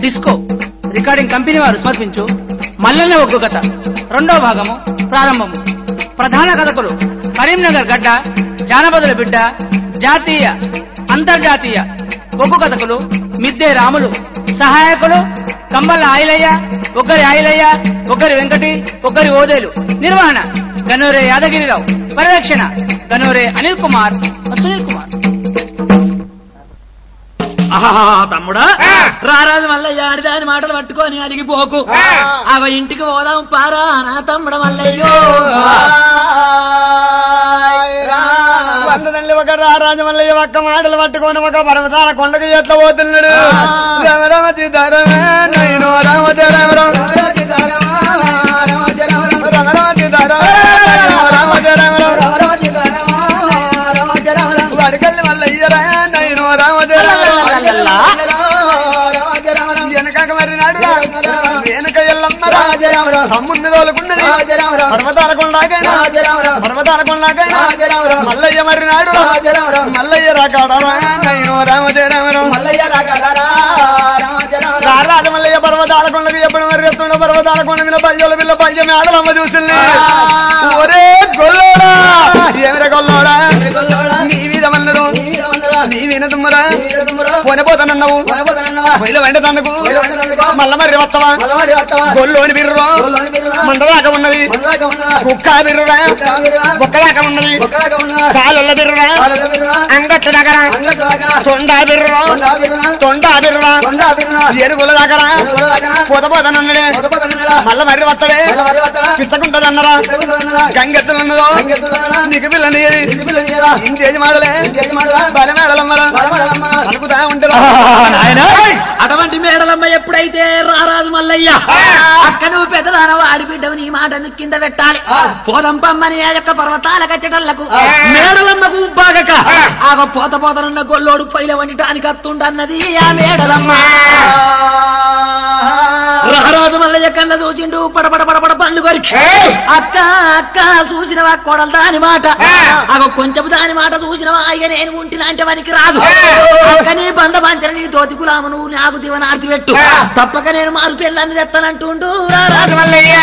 Disco recording company వారు సమర్పించు మల్లెల ఒగ్గు కథ రెండో భాగము ప్రారంభము ప్రధాన కథకులు కరీంనగర్ గడ్డ జానపదుల బిడ్డ జాతీయ అంతర్జాతీయ ఒగ్గు కథకులు మిద్దే రాములు సహాయకులు కమ్మల ఆయిలయ్య ఒకరి ఆయిలయ్య ఒకరి వెంకటి ఒకరి ఓదేలు నిర్వహణ గనూరే యాదగిరిరావు పరిరక్షణ గనూరే అనిల్ కుమార్ సునీల్ కుమార్ ఆహా తమ్ముడా రారాజు మల్లయ్య ఆడిదాని మాటలు పట్టుకొని అలిగిపోకు అవ ఇంటికి పోదాం పారా నా తమ్ముడ మల్లయ్యో వందనల్లి ఒక రాజమల్లయ్య ఒక్క మాటలు పట్టుకొని ఒక పర్వతాల కొండకు ఎట్ల పోతున్నాడు రామ రామ సీతారామ నయనో రామ రామ రామ రామ రామ సీతారామ నయనో రామ రామ రామ వడకల్లి మల్లయ్య రా నయనో రామ వెనకాక మరి నాడు వెనక ఎల్లమ్మ తమ్ముడిని తోలుకున్నది పర్వతాల కొండాకైనా పర్వతాల కొండాకైనా మల్లయ్య మరి నాడు మల్లయ్య రాకాడా నయనో రామ రామ రామ రారాజ మల్లయ్య పర్వతాల కొండకు ఎప్పుడు మరి ఎత్తుండో పర్వతాల కొండ మీద పయ్యోల పిల్ల పంచ మేడలమ్మ చూసింది ఒరే గొల్లోడా ఏమిరా గొల్లోడా నీ మీద మల్లరు నీ విన తుమ్మరా పోనపోతానన్నావు పొయ్యిల వెంట తందుకు మల్ల మరి వత్తవా గొల్లోని బిర్రు మందదాకా ఉన్నది కుక్క బిర్రురా బొక్కదాకా ఉన్నది సాలొల్ల బిర్రురా అంగట్ల దగ్గర తొండా బిర్రు తొండా బిర్రురా ఎరుగుల దగ్గర పోత పోతానన్నడే మల్ల మరి వత్తడే పిచ్చకుంటదన్నరా గంగెత్తులున్నదో నీకు పిల్లని ఇంకేది మాడలే బల మేడలమ్మరా పలుకుతా ఉంటారా అటువంటి మేడలమ్మ ఎప్పుడైతే రారాజు మల్లయ్య అక్క నువ్వు పెద్దదానవ ఆడిబిడ్డవు నీ మాట ఎందుకు కింద పెట్టాలి పోదం పమ్మని ఆ యొక్క పర్వతాల కచ్చటళ్లకు మేడలమ్మకు బాగక ఆగ పోత పోతనున్న గొల్లోడు పొయ్యిల వండటానికి అత్తుండన్నది ఆ మేడలమ్మ రారాజు మల్లయ్య కళ్ళ చూచిండు పడపడ పడపడ పండ్లు కొరికి అక్క అక్క చూసినవా కోడలు దాని మాట అగో కొంచెం దాని మాట చూసినవా ఇక నేను ఉంటి లాంటి వానికి రాదు అక్క నీ బండ పంచర నీ తోతి గులాము నువ్వు నాకు దివనార్తి పెట్టు తప్పక నేను మారు పిల్లని తెస్తానంటుండు రారాజు మల్లయ్య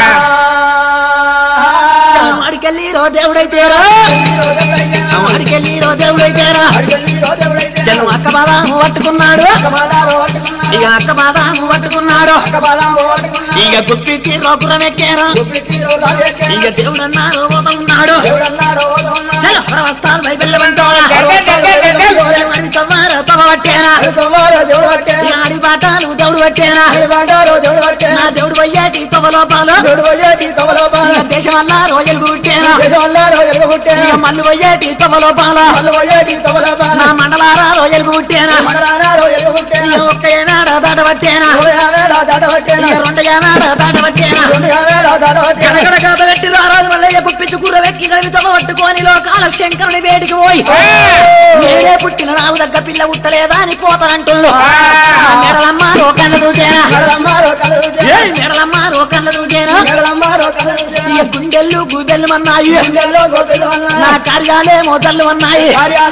వాడికెళ్ళి రో దేవుడైతేరా వాడికెళ్ళి రో దేవుడైతేరా చలు అక్క బాదాము పట్టుకున్నాడు ఇక అక్క బాదాము పట్టుకున్నాడు ఇక గుప్పికి రోపురం ఎక్కారు ఇక దేవుడు అన్నారు ఉన్నాడు చలో ప్రవస్తాలు బైబిల్ అంటోడా తవ్వారు తవ పట్టేనా ఇక ఆడి బాటాలు దేవుడు పట్టేనా నా దేవుడు పోయేటి తవ లోపాలు ఇక దేశం వల్ల రోజులు గుట్టేనా ఇక మల్లు పోయేటి తవ లోపాల నా మండలారా రోజులు గుట్టేనా ఇక ఒక్క ఏనాడ దాట పట్టేనా ఇక రెండు ఏనాడ దాట పట్టేనా కనకడ కాత పెట్టి రారాజు మల్లయ్య గుప్పించు కూర వెక్కి కలిగి తమ పట్టుకొని లోకాల శంకరుని వేడికి పోయి నేనే పుట్టిన నాకు దగ్గ పిల్ల ఉట్టలేదా అని పోతానంటుల్లో మెడలమ్మ రోకన్న చూసేనా ఏ మెడలమ్మ రోకన్న చూసేనా ఇక గుండెల్లు గుబెల్లు అన్నాయి నా కార్యాలే మోతల్లు అన్నాయి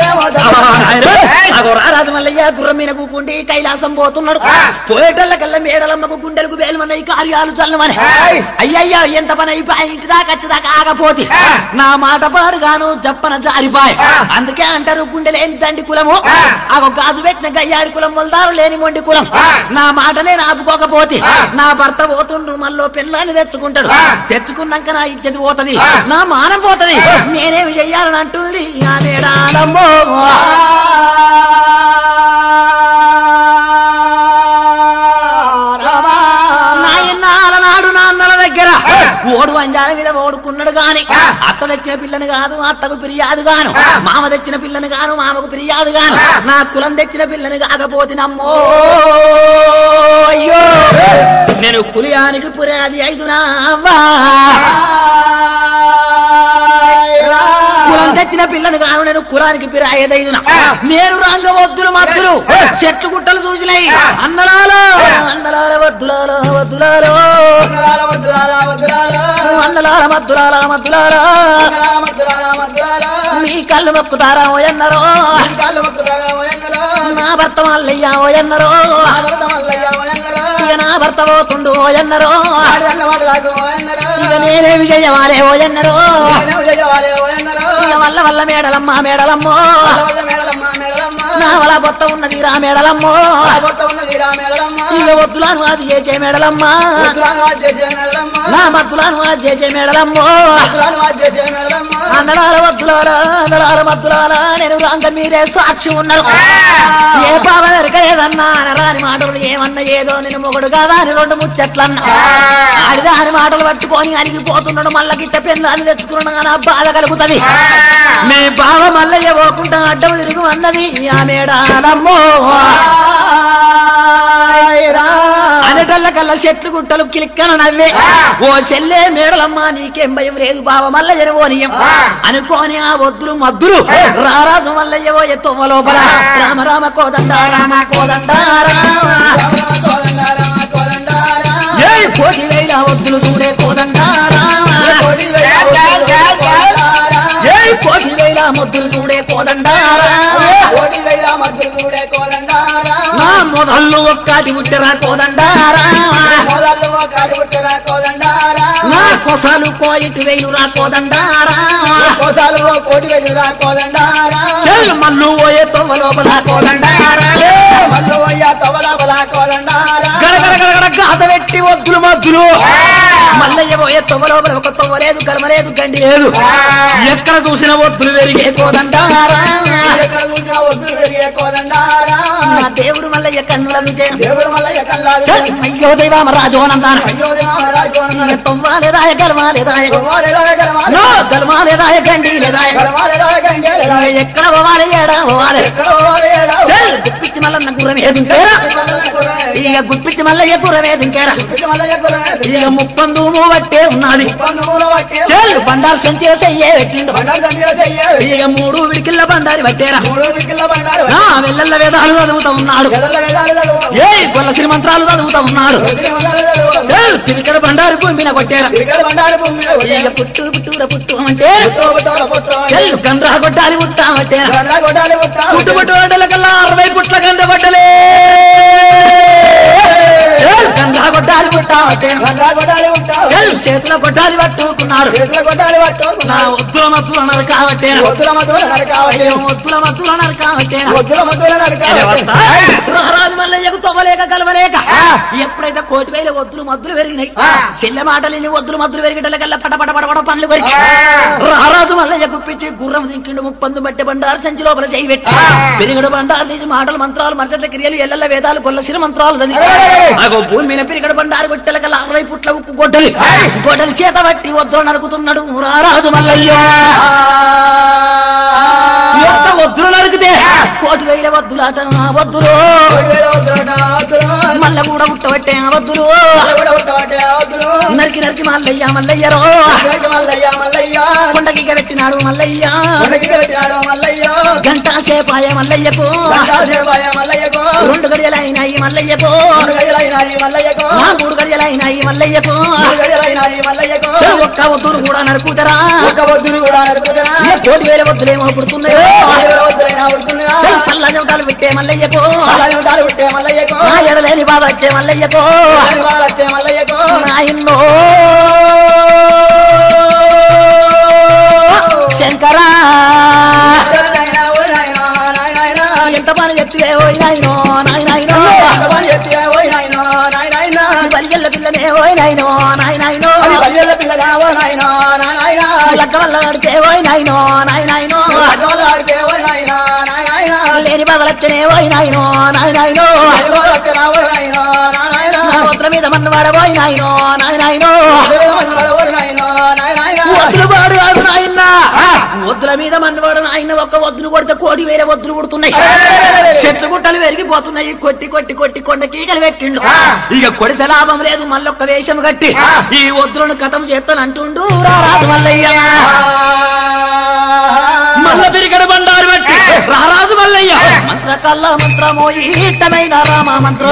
అగో రారాజు మల్లయ్య గుర్రం మీద కూకుండి కైలాసం పోతున్నాడు పోయేటల్లకల్లా మేడలమ్మకు గుండెలకు బేలమన్నాయి కార్యాలు చల్లమని అయ్యయ్యా ఎంత పని అయిపోయి ఇంటి దాకా వచ్చేదాకా ఆగపోతే నా మాట పాడుగాను చెప్పన జారిపాయ్ అందుకే అంటారు గుండె లేని దండి కులము ఆగో గాజు పెట్టిన గయ్యాడి కులం మొలదారు లేని మొండి కులం నా మాటనే ఆపుకోకపోతే నా భర్త పోతుండు మళ్ళీ పిల్లాన్ని తెచ్చుకుంటాడు తెచ్చుకున్నాక నా ఇచ్చేది పోతది నా మానం పోతది నేనేమి చెయ్యాలని అంటుంది ఆ మేడాలమ్మో నాయన్నాల నాడు నాన్నల దగ్గర ఓడు అంజాల మీద ఓడుకున్నాడు గాని అత్త తెచ్చిన పిల్లని కాదు అత్తకు ఫిర్యాదు గాను మామ తెచ్చిన పిల్లని గాను మామకు ఫిర్యాదు గాను నా కులం తెచ్చిన పిల్లని కాకపోతే నమ్మో అయ్యో నేను కులియానికి పురాది ఐదు నావా కులం తెచ్చిన పిల్లను కాను నేను కులానికి పిరాయేదైదున నేను రంగవద్దులు మద్దులు చెట్లు గుట్టలు చూసినాయి అందలాలో అందలాల వద్దులాలో వద్దులాలో అందలాల మద్దులాల మద్దులాలో మీ కళ్ళు మొక్కుతారా ఓయన్నరో నా భర్త మల్లయ్య ఓయన్నరో నా భర్త పోతుండు ఓయన్నరో ఆడదన్న మాట నాకు ఓయన్నరో. ఇక నేనేమి చెయ్యవాలే ఓయన్నరో నేనేం చెయ్యాలి ఓయన్నరో. ఇక వల్ల వల్ల మేడలమ్మ మేడలమ్మో వల్ల వల్ల మేడలమ్మ, మేడలమ్మ. నా వల బొత్త ఉన్నది రా మేడలమ్మో ఆ కొత్త ఉన్నది రా మేడలమ్మ. ఇక వద్దులాను అది చేసే మేడలమ్మ ఉత్తరాలు వాచ్ చేసే మేడలమ్మ. నా మద్దులాను అది చేసే మేడలమ్మో ఉత్తరాలు వాచ్ చేసే మేడలమ్మ. అందరాల వద్దులారా అందరాల మద్దులారా నేను రాంగ మీరే సాక్షి ఉన్నారు ఏ పావ ఎరకలేదన్నా అనరాని మాటలు ఏమన్నా ఏదో నేను మొగుడు కాదా అని రెండు ముచ్చట్లన్నా ఆడిదా అని మాటలు పట్టుకొని అరిగిపోతున్నాడు మళ్ళా గిట్ట పెన్ను అని తెచ్చుకున్నాడు కానీ ఆ బాధ కలుగుతుంది మీ బావ మల్లయ్య పోకుండా అడ్డం తిరుగు అన్నది ఆ మేడాలమ్మో అనటల్ల కల్లా చెట్లు గుట్టలు కిలిక్కన నవ్వే ఓ చెల్లే మేడలమ్మ నీకేం భయం లేదు బావ మల్లయ్యను ఓనియం అనుకోని ఆ వద్దులు మద్దులు రారాజు మల్లయ్య ఓ ఎత్తువ లోపల రామ రామ కోదండ రామ కోదండ రామ కోదండారా, కోదండారా. ఏ కోటి వేల వద్దులు చూడే కోదండ రామ కోడి వేల కోదండారా. ఏ కోటి వేల ముద్దులు చూడే కోదండ రామ కోడి వేల మధ్యలో చూడే కోదండారా. నా మొదళ్ళు ఒక్కటి పుట్టిరా కోదండ రామ మొదలు కాడి పుట్టిన కోదండారా. నా కొసలు కోయిటి వేలు రా కోదండ రామ కోసాలు కోడి వేలురా కోదండారా. చెల్ మల్లు ఓయే తొవ్వ లోపల కోదండ మల్లు అయ్యా తవల బల కోదండారా. గడగడ గడగడ గాత పెట్టి వద్దులు మద్దులు మల్లయ్య పోయే తొవ్వ లోపల ఒక తొవ్వ లేదు గర్మ లేదు గండి లేదు ఎక్కడ చూసిన వద్దులు పెరిగే కోదండారా ఎక్కడ చూసినా వద్దులు పెరిగే కోదండారా. నా దేవుడు మల్లయ్య కన్నుల చూసే దేవుడు మల్లయ్య కల్లాలు చెల్ అయ్యో దైవామ రాజోనందాన అయ్యో దేవరాజు అన్నాడు. తొవ్వాలేదాయ గర్మాలేదాయ గోవాలేదాయ గలమాలే. నో గర్మాలేదాయ గండి లేదాయ గలమాలేదాయ గంగేలేదాయ. ఎక్కడ పోవాలి ఏడా పోవాలి ఎక్కడ పోవాలి ఏడా? చెల్ గుప్పిచ్చి మల్లన్న గుర్రం ఏదింకేరా మల్లయ్య గుర్రమే. ఇక గుప్పిచ్చి మల్లయ్య గుర్రం ఏదింకేరా పిచ్చి మల్లయ్య గుర్రమే. ఇక ముప్పందు మూవట్టే ఉన్నది పందుమూల పట్టి చెల్ బండారు సంచే చెయ్యే పెట్టిండు బండారు దండిగా చెయ్యే. ఇక మూడు విడికిల్ల బండారి పట్టేరా మూడు వికిల్ల బండారు. నా వెళ్ళల్ల వేదాలు చదువుతా ఉన్నాడు ఎదల వేదాలు చదువు. ఏ గొల్ల శ్రీమంత్రాలు చదువుతా ఉన్నాడు వదిలి వందలు చదువు. చెల్ తిరిగడ బండారు భూమిన కొట్టేరా ఇక్కడ బండారు భూమి మీద కొట్టే. ఇక పుట్టు పుట్టుర పుట్టు అంటే పుట్టో పుట్టోల పుట్టో. చెల్ గండ్రా కొట్టాలి పుట్టా పట్టేరా గండ్ల కొట్టాలి పుట్టా. పుట్టు పుట్టు గంటల కల్లా అరవై పుట్ల గంట కొట్టలే చెల్ గండ్రా కొట్టాలి పుట్టా పట్టేరా గండ్ల కొట్టాలి పుట్టా. చెల్ చేతుల కొట్టాలి పట్టుకున్నాడు చేతుల కొట్టాలి పట్టు. నా ఒత్తుల మత్తులు అన్నారు కాబట్టేనా వద్దుల మధుర నరకావాలి. ఒత్తుల మత్తులు అన్నారు కాబట్టేనా వద్దుల మధుర నరకావాలి. మహారాజు మల్లయ్యకు తవ్వలేక కలవలేక ఎప్పుడైతే కోటి వేల వద్దులు మద్దులు పెరిగినాయి చెల్లె మాటలు వద్దులు మద్దులు పెరిగేటల కల్లా పట పట పట పట పనులు పెరిగి రారాజు మల్లయ్య గుప్పించి గుర్రం దింకిండు ముప్పందు బట్టె బండారు సంచి లోపల చేయి పెట్టి పెరిగడు బండారు తీసి మాటలు మంత్రాలు మర్చట్ల క్రియలు ఎల్లెల్ల వేదాలు కొల్ల శిర మంత్రాలు చదివి అగో భూమి మీద పెరిగడు బండారు కొట్టెల కల్లా అరవై పుట్ల ఉక్కు గొడ్డలి గొడ్డలి చేత పట్టి వద్దులు నరుకుతున్నాడు రారాజు మల్లయ్య ఎంత వద్దులు నరికితే కోటి వేల వద్దులాట వద్దులు మల్ల కూడా ఉట్టబట్టే వద్దులు నరికి నరికి మల్లయ్య మల్లయ్యరో కొండకి పెట్టినాడు మల్లయ్య గంట సేపాయ మల్లయ్యకు రెండు గడియలైనాయి మల్లయ్యకు నా మూడు గడియలైనాయి మల్లయ్యకు చెడు ఒక్క వద్దులు కూడా నరుకుతరా ఏ కోటి వేల వద్దులేమో పుడుతున్నాయో చెడు సల్ల జమకాలు పెట్టే మల్లయ్యకు నా ఎడలేని బాధ వచ్చే మల్లయ్యకు నాయన్నో శంకరా ఎంత పని ఎత్తువే ఓయ్ నాయనో నాయనాయనో బలిగల్ల పిల్లనే ఓయ్ నాయనో నాయనాయనో లక్క వల్ల నడితే ఓయ్ నాయనో నాయనాయనో లేని బాధలచ్చనే ఓయ్ నాయనో నాయనాయనో నా వద్ల మీద మన్నవాడ ఓయ్ నాయనో నాయనాయనో వద్దులు వాడు వాడు నాయన వద్దుల మీద మన్నవాడు నాయన ఒక్క వద్దులు కొడితే కోటి వేరే వద్దులు కొడుతున్నాయి చెట్లు గుట్టలు పెరిగిపోతున్నాయి కొట్టి కొట్టి కొట్టి కొండ కీకలు పెట్టిండు ఇక కొడితే లాభం లేదు మళ్ళొక్క వేషం కట్టి ఈ వద్దులను కథం చేస్తాను అంటుండు రారాజు మల్లయ్య మల్ల పిరిగడ బండారు పెట్టి రారాజు మల్లయ్య మంత్రకల్ల మంత్రమో ఈటమైన రామ మంత్రం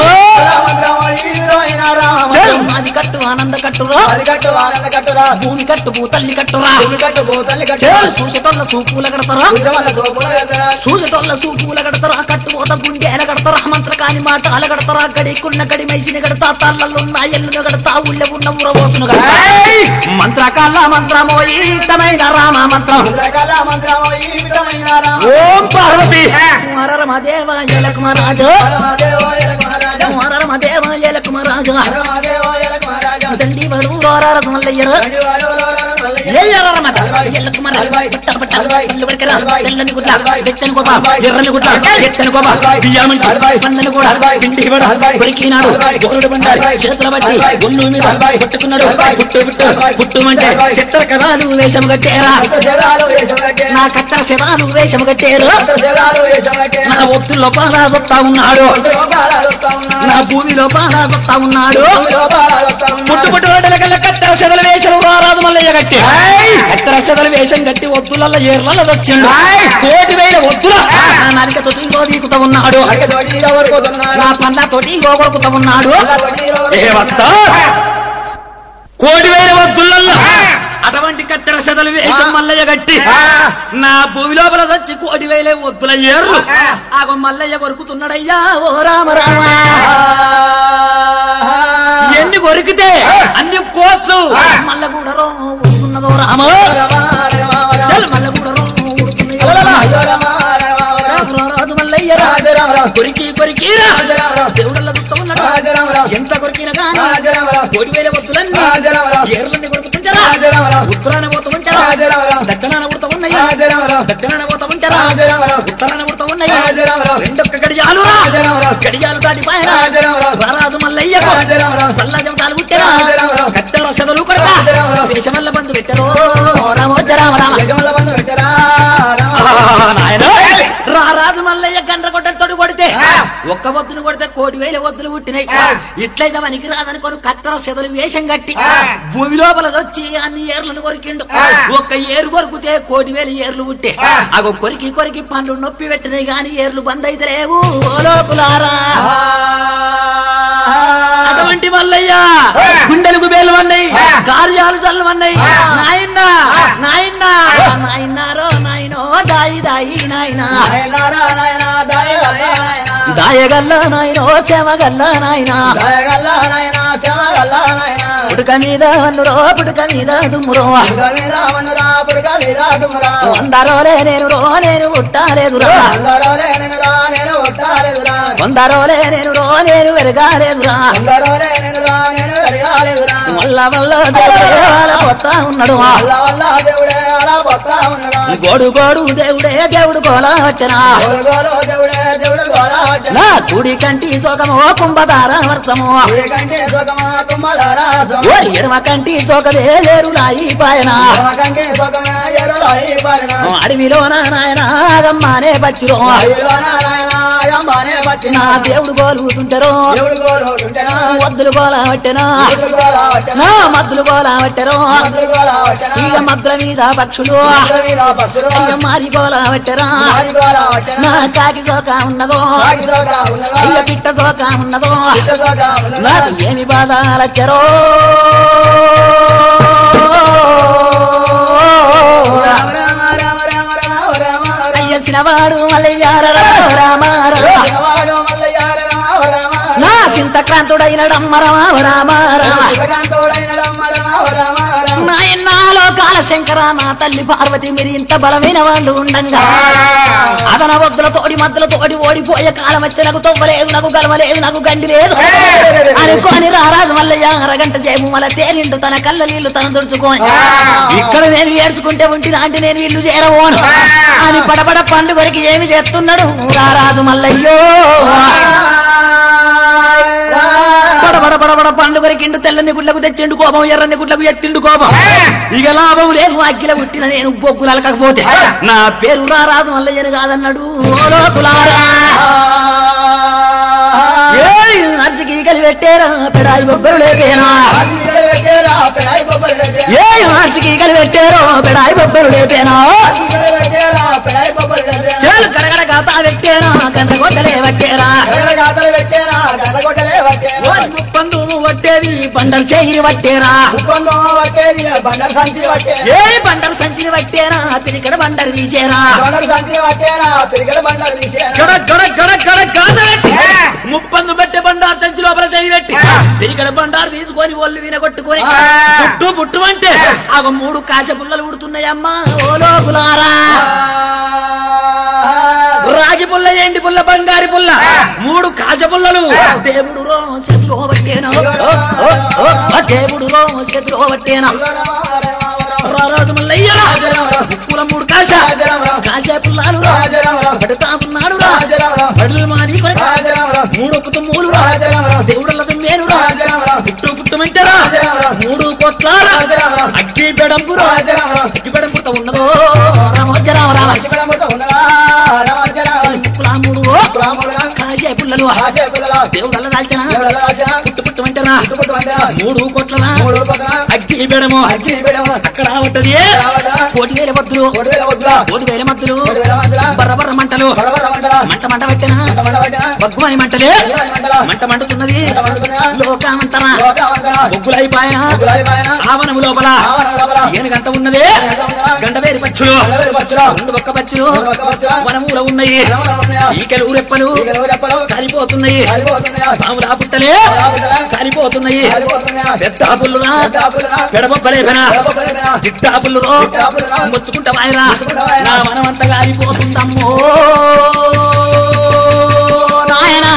చల్. అది కట్టు ఆనంద కట్టురా భూమి కట్టు భూతల్లి కట్టురా చల్. సూచటోళ్ళ చూపుల కడతారా సూచటోళ్ళ చూపుల కడతారా కట్టుపోత గుండెల కడతారా మంత్రకాని మాట అల కడతారా గడికున్న గడి మైసిని కడతా తల్లలున్న ఎల్లును కడతా ఊళ్ళ ఉన్న ఊరవోసును కడతా ఏయ్! మంత్రకాల మంత్రమో ఈటమైన రామ మంత్రం ఓం పార్వతి వరరమదేవ ఎలకుమరాజు వరరమదేవ ఎలకుమరాజు దండి వడు రోరరదు మల్లయ్యరు తెల్లని గుడ్ల వెచ్చని గోప ఎర్రని గుడ్ల ఎత్తని గోప బియ్యామంటి పందని కూడా పిండి ఇవ్వడు కొరికినాడు గోరుడు బండ చేతుల బట్టి గొల్లు మీద పట్టుకున్నాడు పుట్టు పుట్టు పుట్టుమంటే చిత్ర కథాలు వేషం కట్టేరా నా కత్తర శతాలు వేషం కట్టేరు నా ఒత్తుల్లో పాలా దొత్తా ఉన్నాడు నా భూమిలో పాలా దొత్తా ఉన్నాడు పుట్టు పుట్టు వాడలకల్లా కత్తెర సెదలు వేసిన రారాదు మల్లయ్య గట్టి కత్తెర సెదలు వేషం గట్టి ఒత్తులల్ల ఏర్లల్ల వచ్చిండు కోటి వేల ఒత్తుల నా నలికతోటి ఇంకో వీకుతా ఉన్నాడు నా పండ్లతోటి ఇంకో కొడుకుతా ఉన్నాడు ఏ వస్తా కోటి వేల వద్దులల్లో అటువంటి కత్తెర సెదలు వేషం మల్లయ్య గట్టి నా భూమి లోపల వచ్చి కోటి వేల వద్దుల ఏర్లు ఆగో మల్లయ్య కొరుకుతున్నాడయ్యా ఓ రామ రామ ఎన్ని కొరికితే అన్ని కోట్లు మల్ల కూడా రో ఉడుతున్నదో రామ చల్ మల్ల కూడా రో ఉడుతున్నదో రామ రాజు మల్లయ్య రా. కొరికి కొరికి రా. దేవుడల్ల దుఃఖం ఉన్నాడు ఎంత కొరికినా కానీ కోటి వేల వద్దులన్నీ ఏర్లన్నీ కొరుకుతుంటారా ఉత్తరాన పోతూ ఉంటారా దక్షిణాన ఉడత ఉన్నాయి దక్షిణాన పోతూ ఉంటారా ఉత్తరాన ఉడత ఉన్నాయి రెండొక్క గడియాలు రా. గడియాలు దాటి పైన రారాజు మల్లయ్య సల్ల జమటాలు పుట్టారా కట్టెర సెదలు కొడక వేషమల్ల బంధు పెట్టరు రామోజ రామ రామ నాయన రారాజు మల్లయ్య గండ్ర కొట్టలతోటి కొడితే ఒక్క వద్దును కొడితే కోటి వేల వద్దులు పుట్టినాయి ఇట్లయితే మనకి రాదనుకోని కత్తెర సెదలు వేషం కట్టి భూమి లోపల వచ్చి అన్ని ఏర్లను కొరికిండు ఒక్క ఏరు కొరికితే కోటి వేల ఏర్లు పుట్టే అగో కొరికి కొరికి పండ్లు నొప్పి పెట్టినాయి గాని ఏర్లు బంద్ అయితే లేవు ఓ లోపులారా అటువంటి మల్లయ్య గుండెలకు బేలు అన్నాయి కార్యాలు చల్లమన్నాయి నాయన్న నాయన్న నాయన్నారో నాయనో దాయి దాయి నాయన దాయగల్ల నాయనో సేమగల్ల నాయన పుడక మీద వన్నురో పుడక మీద దుమ్మురో వందరోలే నేను రో నేను పుట్టాలేదురా వందరోలే నేను రో నేను వెరగాలేదురా వల్ల వల్ల దేవుడే అలా వస్తా ఉన్నాడు గోడు గోడు దేవుడే దేవుడు గోలా వచ్చనా నా కుడి కంటి సోకము కుంభధార వర్షము ఓ ఎడమ కంటి సోకమే లేరులాయి పాయన అడవిలో నాయన ఆగమ్మానే పచ్చిరో నా దేవుడు గోలుతుంటారో వద్దులు గోలా పట్టెనా నా మద్దులు గోలా పట్టెరో ఇక మద్దుల మీద పక్షులు అయ్య మారి గోలా పట్టెరా నా కాకి సోక ఉన్నదో అయ్య పిట్ట సోక ఉన్నదో నాకు ఏమి బాధాలచ్చరో అయ్య సినవాడు మల్లయ్య రామారా నా చింతక్రాంతుడైన రమ్మరమా రామారా నాయన్నాలో కాలశంకర నా తల్లి పార్వతి మీరు ఇంత బలమైన వాళ్ళు ఉండంగా అదన వద్దుల తోడి మద్దుల తోడి ఓడిపోయే కాలం వచ్చి నాకు తొవ్వలేదు నాకు గలవలేదు నాకు గండి లేదు అనుకోని రారాజు మల్లయ్య అరగంట చేపు మళ్ళీ తేలిండు తన కళ్ళ నీళ్లు తన దుడుచుకొని ఇక్కడ నేను ఏడ్చుకుంటే ఉంటి లాంటి నేను ఇల్లు చేరవోను అని పడపడ పండుగరికి ఏమి చేస్తున్నాడు రారాజు మల్లయ్యో పడబడ పడబడ పండ్లు కొరికిండు తెల్లని గుడ్లకు తెచ్చిండు కోపం ఎర్రని గుడ్లకు ఎత్తిండు కోపం ఇక లాభం లేదు అగ్గిల పుట్టిన నేను బొగ్గులు అలకపోతే నా పేరు రారాజు మల్లయ్యను కాదన్నాడు ఓ లోకులారా. ఏయ్, అర్జకి కలిపెట్టేరా పెడాయి బొబ్బరు లేపేనా ఏ అర్జకి కలిపెట్టారో పెడాయి బొబ్బరు లేపేనా చేలు కడగడ గాతా పెట్టే గందగొడ్డలే వట్టేరా గాతలు పెట్టేనా గంటగొట్టలే పట్టేనా ఓరి ముప్పందు వట్టేది బండలు చేయి వట్టేరా ఉప్పందం పట్టేది బండల సంచి పట్టేనా ఏ బండలు సంచిని వట్టేరా పిరికడ బండలు తీచేరా బండల సంచి పట్టేనా పిరిగడ బండలు తీసేనా గడ గడ గడ గడ గాజ పెట్టి ముప్పందు పెట్టే బండారు సంచి లోపల చేయి పెట్టి పిరికడ బండారు తీసుకొని ఒళ్ళు వినగొట్టుకొని పుట్టు పుట్టు అంటే అగ మూడు కాశ పుల్లలు ఉడుతున్నాయమ్మా ఓ లోపులారా రాగి పుల్ల ఎండి పుల్ల బంగారి పుల్ల మూడు కాశ పుల్లలు దేవుడు రో చేతిలో పట్టేనా దేవుడు రో చేతిలో పట్టేనా రారాజు మల్లయ్య పుల్ల మూడు కాశ కాశ పుల్లాలు పడుతా ఉన్నాడు రా పడులు మాని కొరక మూడొక్క మూలు రా దేవుడల్ల మేలు రా పుట్టు పుట్టమంటారా మూడు కోట్ల అగ్గి బెడంపు రా అగ్గి బెడంపుతో ఉన్నదో రామోజ రామ రామ పుల్ల మూడు కాశ పుల్లలు దేవుడల్ల దాల్చన పుట్టు పుట్టమంటారా మూడు కోట్ల అగ్గి బెడము అక్కడ ఉంటది కోటి వేల మద్దులు కోటి వేల మద్దులు బర్ర బర్ర మంటలు మంట మంట పెట్టిన బగ్గుమని మంటలే మంట మండుతున్నది లోకామంతరా బొగ్గులైపాయన ఆవనము లోపల ఏనుగంత ఉన్నది గండవేరి పచ్చులు రెండు ఒక్క పచ్చులు వనమూల ఉన్నాయి ఈకలు రెప్పలు కాలిపోతున్నాయి పాములా పుట్టలే కాలిపోతున్నాయి పెద్ద పుల్లురా పెడబొబ్బలేపనా చిట్టా పుల్లురో మొత్తుకుంటా వాయరా నా మనమంతా కాలిపోతుందమ్మో నాయనా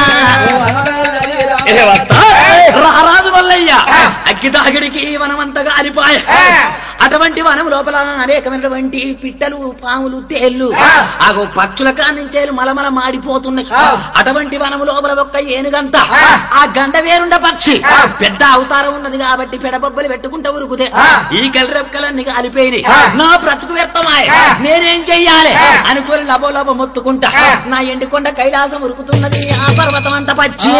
ఏ వస్తా? రారాజు మల్లయ్య అగ్గి తాగిడికి వనమంతా గాలిపాయ అటువంటి వనం లోపల అనేకమైనటువంటి పిట్టలు పాములు తేళ్లు ఆగో పక్షుల కానించేలు మలమల మాడిపోతున్నాయి అటువంటి వనం లోపల ఒక్క ఏనుగంత ఆ గండ వేరుండ పక్షి పెద్ద అవతారం ఉన్నది కాబట్టి పెడబొబ్బలు పెట్టుకుంటా ఉరుకుతే ఈ రెక్కలన్నీ కాలిపోయినాయి నా బ్రతుకు వ్యర్థమాయ నేనేం చెయ్యాలి అనుకోని లబో లబో మొత్తుకుంటా నా ఎండికొండ కైలాసం ఉరుకుతున్నది ఆ పర్వతం అంత పచ్చి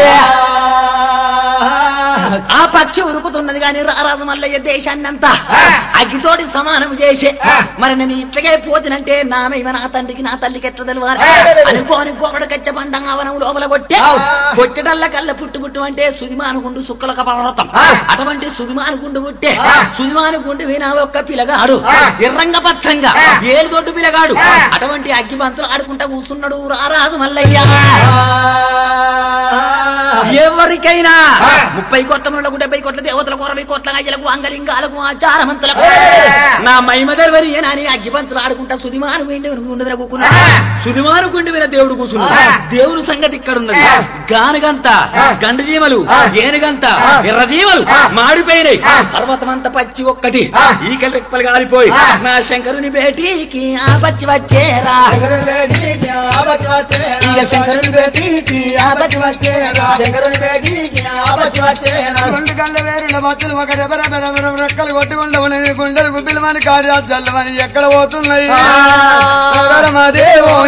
ఆ పక్షి ఉరుకుతున్నది కానీ రారాజు మల్లయ్య దేశాన్ని అంతా అగ్గితోటి సమానం చేసే మరి నేను ఇట్లగే పోతినంటే నా ఇవ నా తండ్రికి నా తల్లికి ఎట్లా తెలవాలి అనుకోని గోపడ కచ్చ పండంగా వనం లోపల కొట్టే కొట్టడల్ల కల్ల పుట్టు పుట్టు అంటే సుదిమానుగుండు సుక్కలక పర్వతం అటువంటి సుదిమానుగుండు పుట్టే సుదిమానుగుండు వినా ఒక్క పిలగాడు ఎర్రంగ పచ్చంగా ఏలు దొడ్డు పిలగాడు అటువంటి అగ్గి బంతులు ఆడుకుంటా కూసున్నాడు రారాజు మల్లయ్య ఎవరికైనా ముప్పై కోట్ల మునులకు డెబ్బై కోట్ల దేవతలకు అరవై కోట్ల అయ్యలకు అంగలింగాలకు ఆచారమంతులకు నా మైమదర్వరి అని అగ్గిపంతులు ఆడుకుంటా సుదిమాను గుండి గుండు కూకున్నా సుదిమాను గుండి విన దేవుడు కూసున్నా దేవుడు సంగతి ఇక్కడ ఉన్నది గానుగంత గండు జీమలు ఏనుగంత ఎర్ర జీమలు మాడిపోయినాయి పర్వతమంత పచ్చి ఒక్కటి ఈకలు రెప్పలు కాలిపోయి నా శంకరుని బేటీకి ఆ పచ్చి వచ్చేరా ఇక శంకరుని బేటీకి ఆ పచ్చి వచ్చేరా రెండు గంట వేరుండ బతులు ఒక రెపర రెపర రెక్కలు కొట్టుకుంటూ గుండెలు గుబ్బిలమని కాడి చల్లమని ఎక్కడ పోతున్నాయి దేవో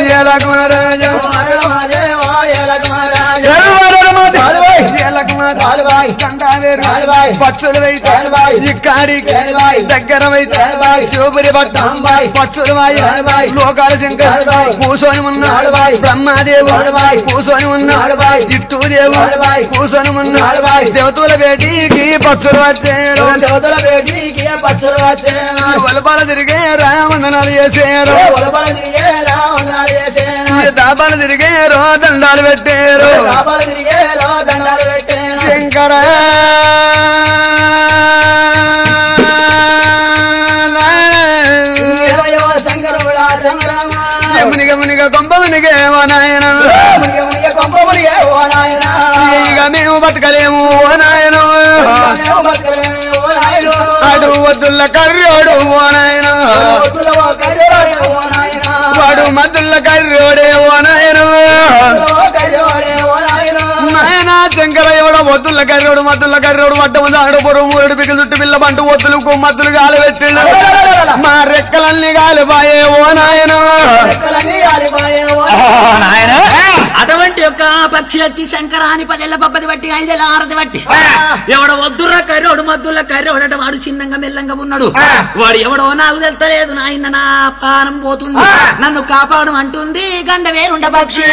పచ్చులు ఇక్కడి దగ్గర శివపురి పట్ట పచ్చులు వాయి లోకాల శంకర్ కూసోని ఉన్నాడు బ్రహ్మాదేవు కూసోని ఉన్నాడు ఇట్టుదేవు కూసోని ఉన్నాడు దేవతల బేటీకి పచ్చులు వచ్చారు దేవతల బేటీకి పచ్చలు వచ్చేనా వలపాల తిరిగే రామందనాలు చేసారు ఒలబల తిరిగేలా ఉండాలి చేసేనా దాపాలు తిరిగారు దండాలు పెట్టారు లోపల తిరిగేలా దండాలు పెట్టేనా శంకర ఏమయ్యో శంకరుడా శంకరమా మునిగ మునిగ కొంప మునిగేమో నాయన మునిగ మునిగ కొంప మునిగే ఓ నాయనా ఇక మేము బతకలేము ఓ నాయన మేము బతకలేమే ఓ నాయనో. అడు వద్దుల కర్రోడు ఓ నాయన వద్దుల ఓ కర్రోడే ఓ నాయనా. వాడు మద్దుల కర్రోడే ఓ నాయన వద్దుల ఓ కర్రోడే ఓ నాయనా. నాయన శంకర ఎవడ వద్దుల కర్రోడు మద్దుల కర్రోడు వడ్డము దాడు పొరుగు మూడు పిక్కలు చుట్టు పిల్ల బంటు ఒత్తులు కొమ్మత్తులు గాలి పెట్టిండు మా రెక్కలన్నీ గాలిపాయే ఓ నాయన రెక్కలన్నీ కాలిపాయే ఓ నాయన అటువంటి యొక్క పక్షి వచ్చి శంకరాని పదెల్ల పబ్బది బట్టి ఐదేళ్ళ ఆరది బట్టి ఎవడ వద్దుర్ర కర్రోడు మద్దుల కర్రోడట వాడు చిన్నంగా మెల్లంగా ఉన్నాడు వాడు ఎవడో నాకు తెలుస్తలేదు నాయన నా పానం పోతుంది నన్ను కాపాడు అంటుంది గండ వేరుండ పక్షి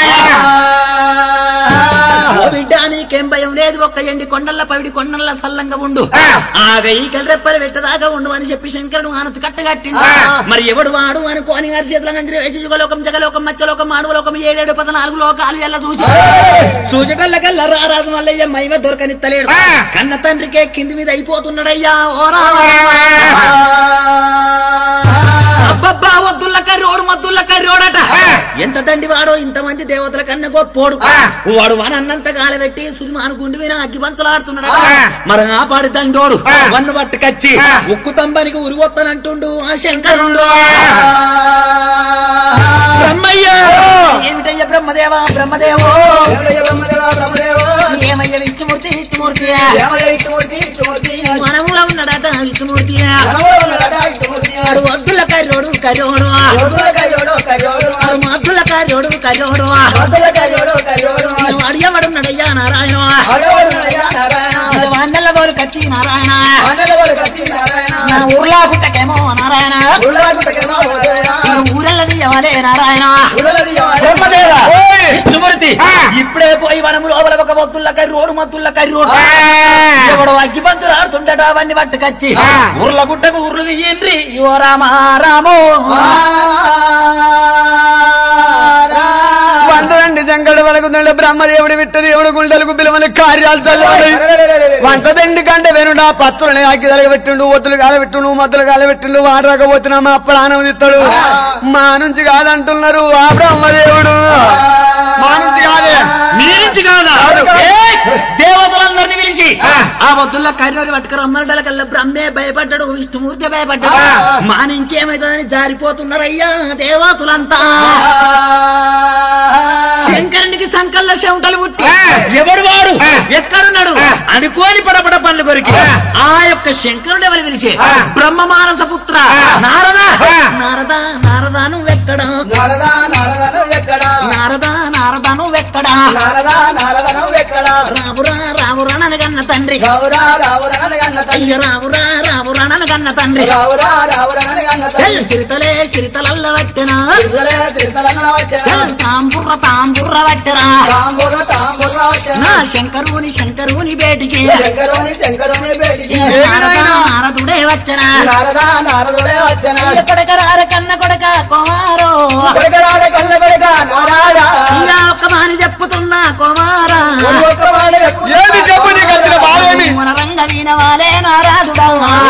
ఓ బిడ్డ నీకేం భయం లేదు ఒక్క ఎండి కొండల్ల పవిడి కొండల్ల సల్లంగా ఉండు ఆ వెయ్యికల రెప్పలు పెట్టదాకా ఉండు అని చెప్పి శంకరుడు ఆనతి కట్టగట్టిండు మరి ఎవడు వాడు అనుకోని గారి చేతుల గంజరి వేసి యుగలోకం జగలోకం మత్స్యలోకం మానవలోకం ఏడేడు పద్నాలుగు లోకాలు ఎల్ల చూసి సూచటల్లకల్లా రారాజు మల్లయ్య మైమ దొరకనిత్తలేడు కన్న తండ్రికే కింది మీద అయిపోతున్నాడయ్యా ఓ రామ అబ్బబ్బా వద్దుల్ల కర్రోడు మద్దుల్ల కర్రోడట ఎంత దండి వాడో ఇంతమంది దేవతల కన్నా గొప్పోడు వాడు వానన్నంత కాలబెట్టి సుదిమాను గుండి మీద అగ్గిబంతులాడుతున్నాడు మరి ఆ పాడి దండోడు వన్ను పట్టుకచ్చి ఉక్కు తంబానికి ఉరిగొత్తనంటుండు ఆ శంకరుడు బ్రహ్మయ్య ఏమిటయ్య బ్రహ్మదేవా బ్రహ్మదేవో ఏమయ్య విష్ణుమూర్తి విష్ణుమూర్తి మనములో ఉన్నాడట విష్ణుమూర్తి వాడు వద్దుల కర్రోడు కర్రోడు వాడు మద్దుల కర్రోడు కర్రోడు వాడు ఎవడున్నాడయ్యా నారాయణ వాన్నెల గోరు కచ్చి నారాయణ నా ఊర్లా పుట్టకేమో నారాయణ నా ఊరెల్లది ఎవలే నారాయణ విష్ణుమూర్తి ఇప్పుడే పోయి వనము లోపల ఒక వద్దుల కర్రోడు మద్దుల కర్రోడు ఎవడు అగ్గిపంతులు ఆడుతుండట అవన్నీ పట్టుకచ్చి ఊర్ల గుట్టకు ఊర్లు తీయండి ఓ రామా రామో వంటదండి శంకరుడు వలకుతుండే బ్రహ్మదేవుడి విట్టు దేవుడు గుండెలకు పిలవని కార్యాలు చల్లవాలి వంటదండి కంటే వెనుడా పత్రులని అగ్గి తలగబెట్టిండు ఒత్తులు కాలబెట్టిండు మద్దులు కాలబెట్టిండు వాడరాకపోతున్నా మా ప్రాణం ఇస్తాడు మా నుంచి కాదంటున్నారు ఆ బ్రహ్మదేవుడు మా నుంచి కాదే మీ నుంచి కాదా ఏయ్! దేవతలందరినీ పిలిచి ఆ వద్దుల కర్రోని పట్టుకురమ్మనడాల కల్లా బ్రహ్మే భయపడ్డాడు విష్ణుమూర్తి భయపడ్డాడు మా నుంచి ఏమైతుందని జారిపోతున్నారయ్యా దేవతులంతా శంకరునికి సంకల్ల శంకలు పుట్టి ఎవడు వాడు ఎక్కడున్నాడు అనుకోని పడపడ పనులు కొరికి ఆ యొక్క శంకరుడు ఎవరు పిలిచి బ్రహ్మ మానస పుత్ర నారద నారద నారద నువ్వెక్కడ నారద నారద నువ్వెక్కడ రామురా రామురా నన్ను తండ్రి అయ్య రామురా రామురా నన్ను తండ్రి చెల్ సిరితలే సిరితలల్ల పట్టిన చెల్ తాంబుర్ర తాంబుర్ర పట్టిరా నా శంకరుని శంకరుని బేటికి నారద నారదుడే వచ్చనా కొడక రార కన్న కొడక కుమారో ఇలా ఒక్క మాని చెప్పుతున్నా కుమారా ఏది చెప్పు నీకు వచ్చిన బాధేమి మన రంగ వీణవాలే నారాదుడా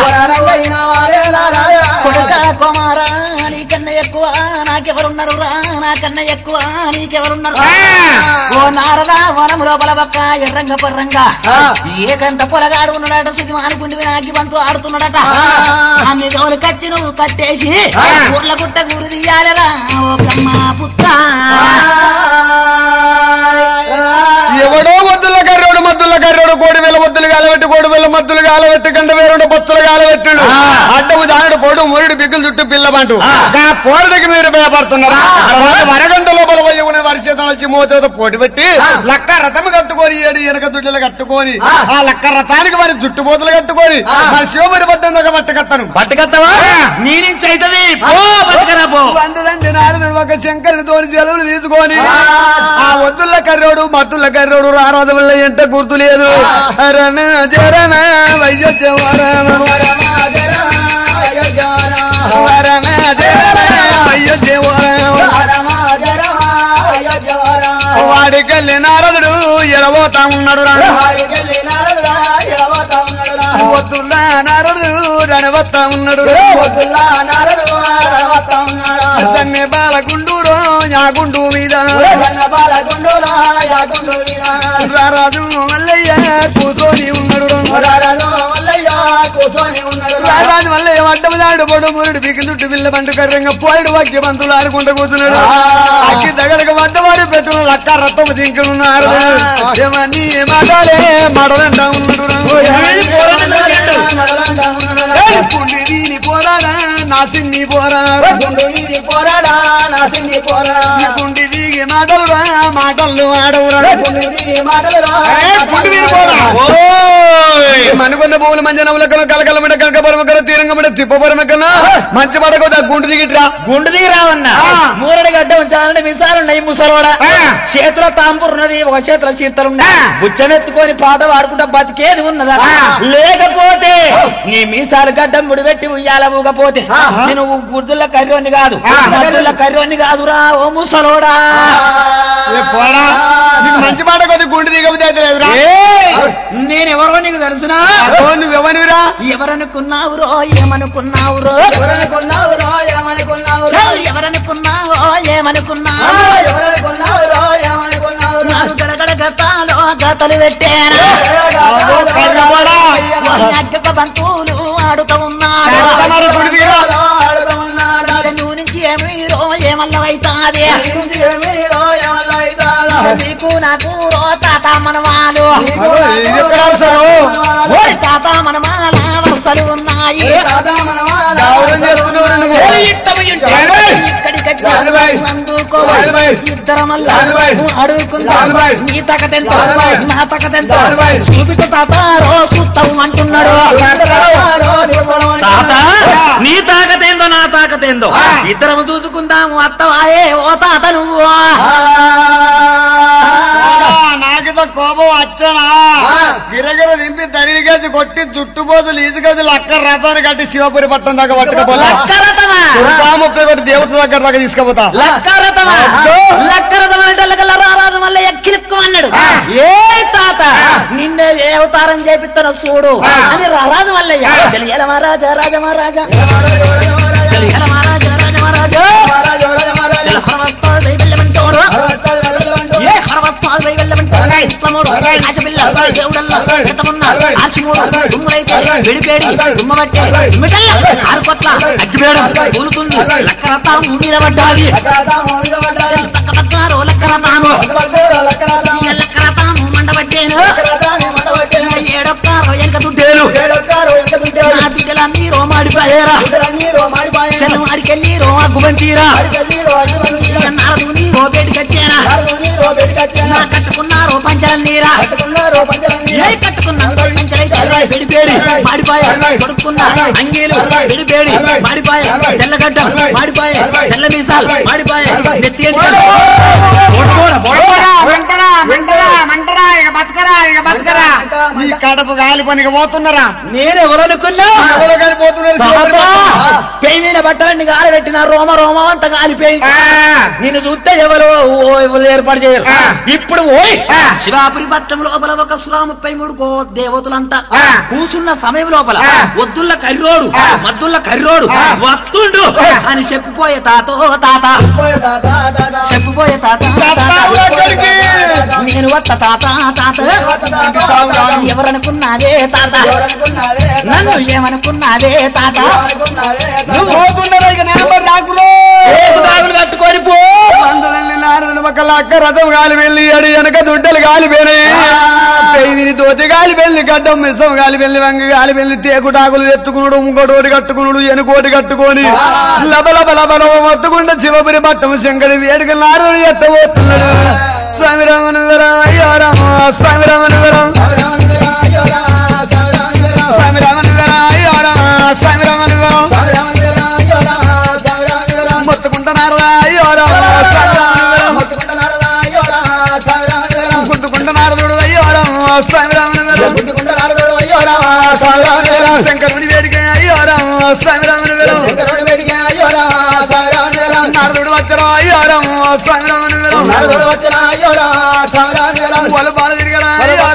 కొడుక కుమారా నీకన్నా ఎక్కువ నాకెవరున్నారు రా నాకన్నా ఎక్కువ నీకెవరున్నారు ఓ నారద వనము లోపల పక్క ఎర్రంగ పర్రంగా ఏకంత పొలగాడు ఉన్నాడట సుఖి మానుకుండి వినాకి బంతు ఆడుతున్నాడట అన్ని రోజులు కచ్చి నువ్వు కట్టేసి ఊర్ల గుట్ట గురి తీయాలరా ఓ బ్రహ్మ పుత్ర ఎవడో వద్దుల కర్రోడు మద్దుల కర్రోడు కోడి వేల వద్దులు కాలబెట్టి కోడి వేల మద్దులు కాలబెట్టి గంట వేరుడు పొత్తులు కాలబెట్టుడు అడ్డము దానుడు పొడు మురుడు బిగ్గులు చుట్టూ పిల్లబంటు ఆ పోరడికి మీరు భయపడుతున్నారు తర్వాత వరగంట లోపల పోయి ఉన్న వారి చేత వచ్చి మోచేత పోటీ పెట్టి లక్క రథం కట్టుకొని ఏడు ఎనక దుడ్డలు కట్టుకొని ఆ లక్క రథానికి మరి జుట్టుపోతులు కట్టుకొని మరి శివమరి పడ్డం ఒక పట్టుకత్తను పట్టుకత్తవా నీ నుంచి అయితది పో బతకరా పో వందదండి నారదుడు ఒక శంకరుని తోని జలువులు తీసుకొని ఆ వద్దుల కర్రోడు మత్తుల కర్రోడు రారాజు వల్ల ఎంట గుర్తు లేదు రమ జరమ వైద్య వరమ వరమ జరమ వైద్య వాడికెళ్ళి నారదుడు ఎడబోతా ఉన్నాడు రా వద్దుల నారదుడు రణవత్తా ఉన్నాడు తన్నే బాలగుండూరో యాగుండు మీద రారాజు మల్లయ్య కూసోని ఉన్నాడు రారాజు మల్లయ్య అడ్డమదాడు పొడు మురుడు బిగి చుట్టు బిల్ల బండు కర్రంగా పోయిడు వాక్య బంతులు ఆడుకుంటూ కూతున్నాడు అక్కి దగ్గరకు వడ్డవాడి పెట్టును లక్క రత్తము దింకున్నారు ఏమని మాటలే మడలంటా ఉన్నాడు పుండి వీని పోరాడా నా సిన్ని పోరాడా పోరాడా నా సింగి పోరా గుండి తిరిగి మాటలు రా మాటలు ఆడవురా మనుకున్న పువ్వులు మంచి నవ్వులకను కలకలమిట కనకపరమకన తీరంగమిట తిప్పపరమకన మంచి పడకొద్ద గుండు దిగిట్రా గుండు దిగి రావన్నా ఆ. మూరడి గడ్డ ఉంచాలంటే మిసాలున్నాయి ముసలోడా ఆ. చేతిలో తాంపూర్ ఉన్నది ఒక చేతిలో చీర్తలున్నాయి ఆ. బుచ్చమెత్తుకొని పాట పాడుకుంటా బతికేది ఉన్నదా ఆ. లేకపోతే నీ మీసాలు గడ్డం ముడిపెట్టి ఉయ్యాల ఊగపోతే ఆహా. నేను గుర్దుల కర్రోని కాదు ఆ. గడ్డుల కర్రోని కాదురా ఓ ముసలోడా ఏ పోరా నీకు మంచి మాట కొద్ది గుండు దిగబుద్ధి అయితే లేదురా ఏయ్! నేనెవరో నీకు తెలుసునా అదో నువ్వెవనివిరా ఎవరనుకున్నావురో ఏమనుకున్నావురో చల్, ఎవరనుకున్నావో ఏమనుకున్నావు నాలుగు గడగడ గతాలో గతలు పెట్టాను అదో కర్రవాడా. అగ్గప్ప బంతువులు ఆడుతూ ఉన్నాడు శారదమారు గుండు దిగిరా ఇక నువ్వు నుంచి ఏమీరో ఏమల్లవైతాది నీకు నాకు రో తాత మనవాలు అదో ఇది ఎక్కడ ఆడతారు ఓయ్ తాత మనమాల వరుసలు ఉన్నాయి గౌరవం చేస్తున్నవారు నువ్వు ఓయ్ ఇట్టబోయి ఉంటే నలభై. ఇక్కడికి నలభై. వచ్చి అందుకో నలభై. ఇద్దరమల్ల నలభై. అడుగుకుందా నలభై. నీ తకతెంత నలభై. నా తకతెంత నలభై. చూపిత తాత రో చూస్తావు అంటున్నాడు తాత నీ తాకతేందో నా తాకతేందో ఆ. ఇద్దరము చూసుకుందాము అత్తవాయే ఓ తాత నువ్వు నాకితో కోపం వచ్చనా గిరగిర దింపి దరిగేసి కొట్టి జుట్టుపోతులు ఈసుగది లక్క రథాన్ని కట్టి శివపురి పట్టణం దాకా పట్టుకపోతా లక్కరతమా దుర్గా ముప్పై కొట్టి దేవత దగ్గర దాకా తీసుకుపోతా లక్కరతమా అబ్బో. లక్కరథం అంటే రారాజు వల్ల ఎక్కిలిక్కు అన్నాడు ఆ. ఏ తాత నిన్నే ఏ అవతారం చేపిస్తానో చూడు ఆ. అని రారాజు వల్లయ్య ఆ. చెలియల మహారాజా రాజ మహారాజా చెలియల మహారాజా రాజ మహారాజా చెల హరవస్తాలు దై వెళ్ళమంటోడు ఏ హరవస్తాలు దై వెళ్ళమంటోడు ఇట్లమోడు ఆశపిల్ల దేవుడల్ల పెడతమున్న ఆర్చిమూడు దుమ్ములైతే విడిపేడి దుమ్మబట్టే మిటల్ల ఆరు కొట్ల అగ్గిపేడు కూలుతుంది లక్కరతాం మీద పడ్డాది పక్క పక్కారో లక్కరతాము లక్కరతాము మండబట్టేను ఏడొక్కారో ఎంక దుడ్డేలు నా దిగలన్నీ రోమాడిపోయారా చెల్లం అడికెళ్ళి రో అగ్గుబంతీరా నారదు నీరో బేటికొచ్చారా నా కట్టుకున్నారో పంచలం నీరా ఏ కట్టుకున్నా పంచలైతే పెడిపేడి మాడిపాయ కొడుకున్నా అంగీలు పెడిపేడి మాడిపాయ తెల్లగడ్డ మాడిపాయ తెల్ల మీసాలు మాడిపాయ నెత్తి ఈ కడప గాలి పనికి పోతున్నారా నేను ఎవరనుకున్నా ఎవరో గాలి పోతున్నారు శివపురి పట్టణం. పెయి మీద బట్టలన్నీ గాలి పెట్టిన రోమ రోమ అంత గాలిపోయి ఆ. నిన్ను చూస్తే ఎవరు ఓ ఎవరు ఏర్పాటు చేయరు ఆ. ఇప్పుడు ఓయ్ ఆ. శివాపురి పట్టణం లోపల ఒక సురా ముప్పై మూడు కో దేవతలంతా ఆ. కూసున్న సమయం లోపల ఆ. వద్దుల్ల కర్రోడు ఆ. మద్దుల్ల కర్రోడు ఆ. వత్తుండు ఆ. అని చెప్పిపోయే తాతో తాత చెప్పిపోయే తాత తాతావు దగ్గరికి. నేను వత్త తాత తాత సావురాను. ఎవరనుకున్నావే తాత నన్ను ఏమనుకున్నావే తాత నువ్వు పోతున్నారా ఇక నెంబర్ రాకులో రేపు బాగులు కట్టుకొని పో అందరండి నారదుని పక్కల అక్క రథం గాలి వెళ్ళి అడి వెనక దుడ్డలు గాలి పోయినాయి పెయిని దోతి గాలి వెళ్ళి గడ్డం మిసం గాలి వెళ్ళి వంగ గాలి వెళ్ళి తేకుటాకులు ఎత్తుకునుడు ఇంకోటి కట్టుకునుడు ఎనుకోటి కట్టుకొని లబలబ లబల మొత్తుకుంటే శివపురి పట్టం శంకరి వేడుక నారదుడు ఎట్టబోతున్నాడు స్వామిరామను విరం అయ్యో రామ స్వామిరామను విరం స్వామిరామను విరం అయ్యో రామ స్వామిరామను విరం మొత్తుకుంటున్నారు అయ్యో రామ స్వామిరామను విరం గుద్దుకుంటున్నారు చూడు అయ్యో రామ స్వామిరామను విరం శంకరుడి వేడిక అయ్యో రామ స్వామిరామను విరం నారదుడు వచ్చరా అయ్యో రామ స్వామిరామను విరం వాళ్ళు బాల తిరిగరా అయ్యో